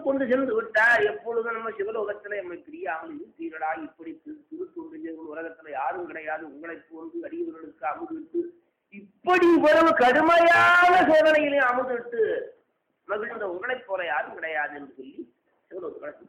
கொண்டு சென்று விட்டார் எப்பொழுதும் நம்ம சிவலோகத்துல நம்மை பிரியாமல் இருப்பீர்களா இப்படி திரு திருத்தொண்டு உலகத்துல யாரும் கிடையாது உங்களை போன்று அடியவர்களுக்கு அமுதிட்டு இப்படி இவ்வளவு கடுமையான சோதனையிலே அமுதிட்டு மகிழ்ந்த உங்களைப் போல யாரும் கிடையாது என்று சொல்லி சிவலோகத்தில்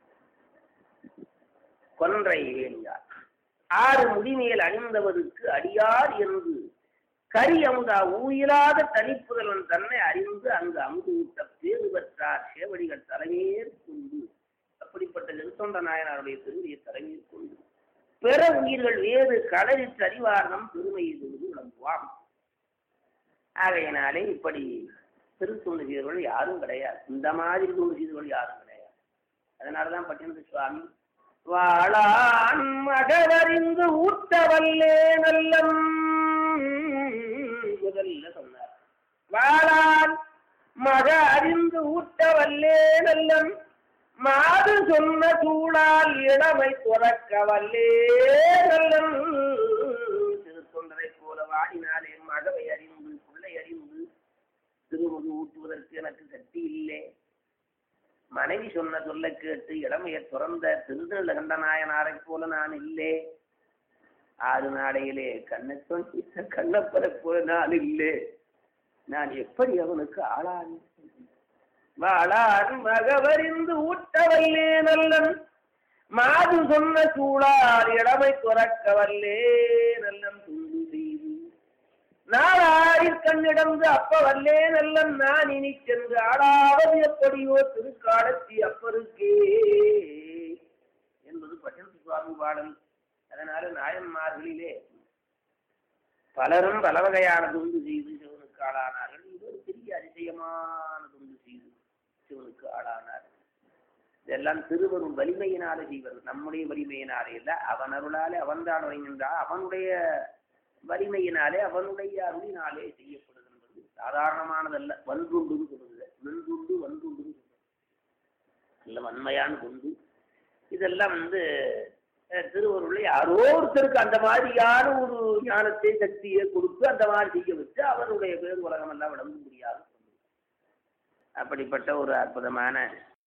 கொன்றை வேணியார் ஆறு முடிமேல் அணிந்தவருக்கு அடியார் என்று கரி அமுதா ஊயிலாத தனிப்புதலன் தன்னை அறிந்து அங்கு அமுது ஊட்ட பேறு பெற்றார் சேவடிகள் தலைமையேற் கொண்டு அப்படிப்பட்ட நெருத்தொண்ட நாயனாருடைய திருவியை தலைமையேற் கொண்டு பிற உயிர்கள் வேறு கடலில் அறிவார்தம் பெருமை இது விளங்குவாம் ஆகையினாலே இப்படி திருத்தொண்டு செய்தவர்கள் யாரும் கிடையாது இந்த மாதிரி தொண்டு செய்தவர்கள் யாரும் கிடையாது அதனாலதான் பட்டினத்து சுவாமி வாழான் மகவறிந்து ஊட்டவல்லே நல்லம் முதல்ல சொன்னார் வாழான் மக அறிந்து ஊட்டவல்லே நல்லம் மாது சொன்ன சூழால் இளமை துறக்க வல்லே நல்லம் திருத்தொண்டரை போல வாடினாலே மகவை அறிந்து பிள்ளை அறிந்து திருமுது ஊட்டுவதற்கு எனக்கு சக்தி இல்லை மனைவி சொன்ன சொல்ல கேட்டு இளமையை துறந்த திருநெல்கண்ட நாயனாரைப் போல நான் இல்லே ஆறு நாளையிலே கண்ணை சொன்ன கண்ணப்பரை போல நான் இல்லே நான் எப்படி அவனுக்கு ஆளான் வாழான் மகவறிந்து ஊட்டவல்லே நல்லன் மாது சொன்ன சூழால் இளமை துறக்க வல்லே நல்லன் துண்டு செய்து நாளாரில் கண்ணிடந்து அப்ப வல்லே நல்லன் நான் இனி சென்று ஆடாவது எப்படியோ திருக்காலத்தி அப்பருக்கே என்பது பட்டன் சுவாமி பாடல் அதனால நாயன்மார்களிலே பலரும் பல வகையான துண்டு செய்து சிவனுக்கு ஆளானார்கள் இது ஒரு பெரிய அதிசயமான துண்டு செய்து சிவனுக்கு ஆளானார் இதெல்லாம் திருவரும் வலிமையினாலே செய்வது நம்முடைய வலிமையினாலே இல்ல அவன் அருளாலே அவன்தான் வரைகின்றான் அவனுடைய வலிமையினாலே அவனுடைய அருளினாலே செய்யப்படுகின்றது சாதாரணமானதல்ல வன்றுண்டுன்னு சொல்லுது வெண்துண்டு வன்றுண்டுன்னு சொல்லுது நல்ல வன்மையான குண்டு இதெல்லாம் வந்து அஹ், திருவருளை யாரோ ஒருத்தருக்கு அந்த மாதிரியான ஒரு ஞானத்தை சக்தியை கொடுத்து அந்த மாதிரி செய்ய வச்சு அவருடைய பேர் உலகம் எல்லாம் விளங்க முடியாது அப்படிப்பட்ட ஒரு அற்புதமான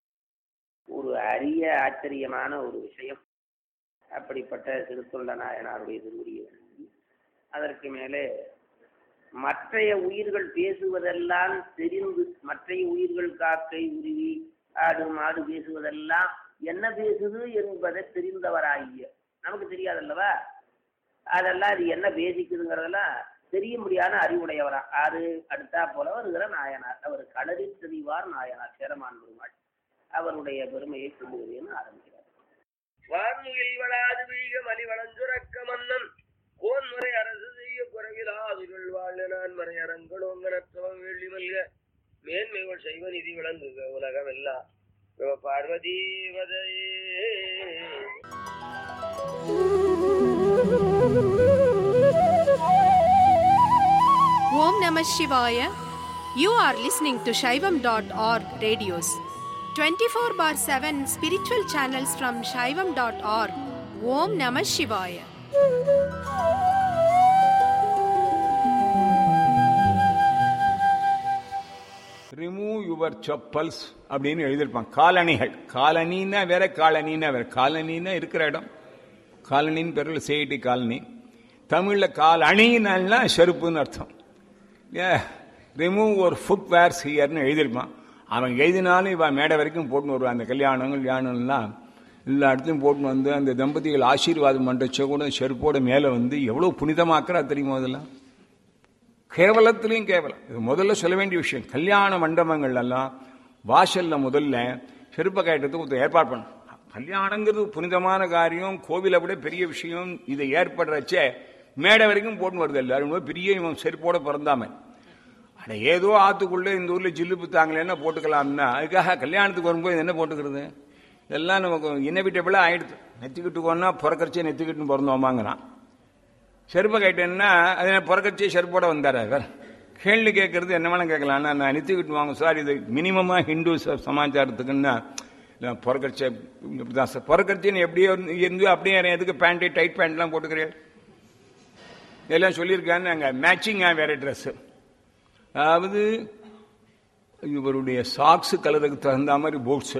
ஒரு அரிய ஆச்சரியமான ஒரு விஷயம் அப்படிப்பட்ட திருத்தொண்ட நாயனாருடைய திருவுரிய அதற்கு மேலே மற்றைய உயிர்கள் பேசுவதெல்லாம் தெரிந்து மற்றைய உயிர்கள் காக்கை உருவி ஆடு மாடு பேசுவதெல்லாம் என்ன பேசுது என்பதை தெரிந்தவராகிய நமக்கு தெரியாதல்லவா அதெல்லாம் அது என்ன பேசிக்குதுங்கிறதெல்லாம் தெரிய முடியாத அறிவுடையவரா அது அடுத்தா போல வருகிற நாயனார் அவர் களரில் தெரிவார் நாயனார் சேரமான் பெருமாள் அவருடைய பெருமையை சொல்லுகிறேன்னு ஆரம்பிக்கிறார் வான்முகில் வளாது வீக மலி வளஞ்சுரக்க மன்னன் கோன்முறை அரசு செய்ய குறைவிலாதுகள் வாழ் நான் மறையரங்களோங்கனற்றவம் வெள்ளி மல்க மேன்மைகள் செய்வ நிதி விளங்குக உலகம் எல்லாம் சிவ பார்வதி வதையே Om Namah Shivaya. You are listening to Shaivam.org radios. 24 bar 7 spiritual channels from Shaivam.org. Om Namah Shivaya. Remove your chappals அப்படின்னு எழுதியிருப்பான் காலணிகள் காலனின்னா வேற காலனின்னா வேற காலனின்னா இருக்கிற இடம் காலனின்னு பேரில் சேடி காலனி தமிழில் கால் அணினால்னா செருப்புன்னு அர்த்தம் ரிமூவ் ஒரு ஃபுட் வேர்ஸ் ஹியர்னு எழுதியிருப்பான் அவன் எழுதினாலும் இவன் மேடை வரைக்கும் போட்டுன்னு வருவான் அந்த கல்யாணம் கல்யாணம்லாம் எல்லா இடத்துலையும் போட்டுன்னு வந்து அந்த தம்பதிகள் ஆசீர்வாதம் பண்ணுறச்ச கூட செருப்போட மேலே வந்து எவ்வளோ புனிதமாக்குறா தெரியுமா அதெல்லாம் கேவலத்திலையும் கேவலம் இது முதல்ல சொல்ல வேண்டிய விஷயம் கல்யாண மண்டபங்கள் எல்லாம் வாசல்ல முதல்ல செருப்ப கயட்டத்துக்கு ஒருத்தர் ஏற்பாடு பண்ணும் கல்யாணங்கிறது புனிதமான காரியம் கோவிலை விட பெரிய விஷயம் இதை ஏற்படுறச்சே மேடை வரைக்கும் போட்டு வருது எல்லாரும் பெரிய இவன் செருப்போட பிறந்தாம அட ஏதோ ஆத்துக்குள்ள இந்த ஊர்ல ஜில்லு புத்தாங்களேன்னா போட்டுக்கலாம்னா அதுக்காக கல்யாணத்துக்கு வரும்போது என்ன போட்டுக்கிறது இதெல்லாம் நமக்கு இன்னவிட்டபிளா ஆயிடுது நெத்திக்கிட்டுக்கோன்னா பிறக்கறச்சே நெத்திக்கிட்டு பிறந்தோமாங்கிறான் செருப்பை கேட்டேன்னா அது பிறக்கச்சே செருப்போட வந்தார் அவர் கேள்வி கேட்கறது என்ன வேணா கேட்கலாம் நான் நிறுத்திக்கிட்டு வாங்க சார் இது மினிமமா ஹிந்து ச- சமாச்சாரத்துக்குன்னா பிறக்கச்சே இப்படிதான் சார் பிறக்கச்சேன்னு எப்படியோ இருந்து அப்படியே எதுக்கு பேண்ட்டு டைட் பேண்ட்லாம் போட்டுக்கிறேன் எல்லாம் சொல்லியிருக்கான்னு அங்கே மேட்சிங்காக வேற ட்ரெஸ்ஸு அதாவது இவருடைய சாக்ஸ் கலருக்கு தகுந்த மாதிரி பூட்ஸ்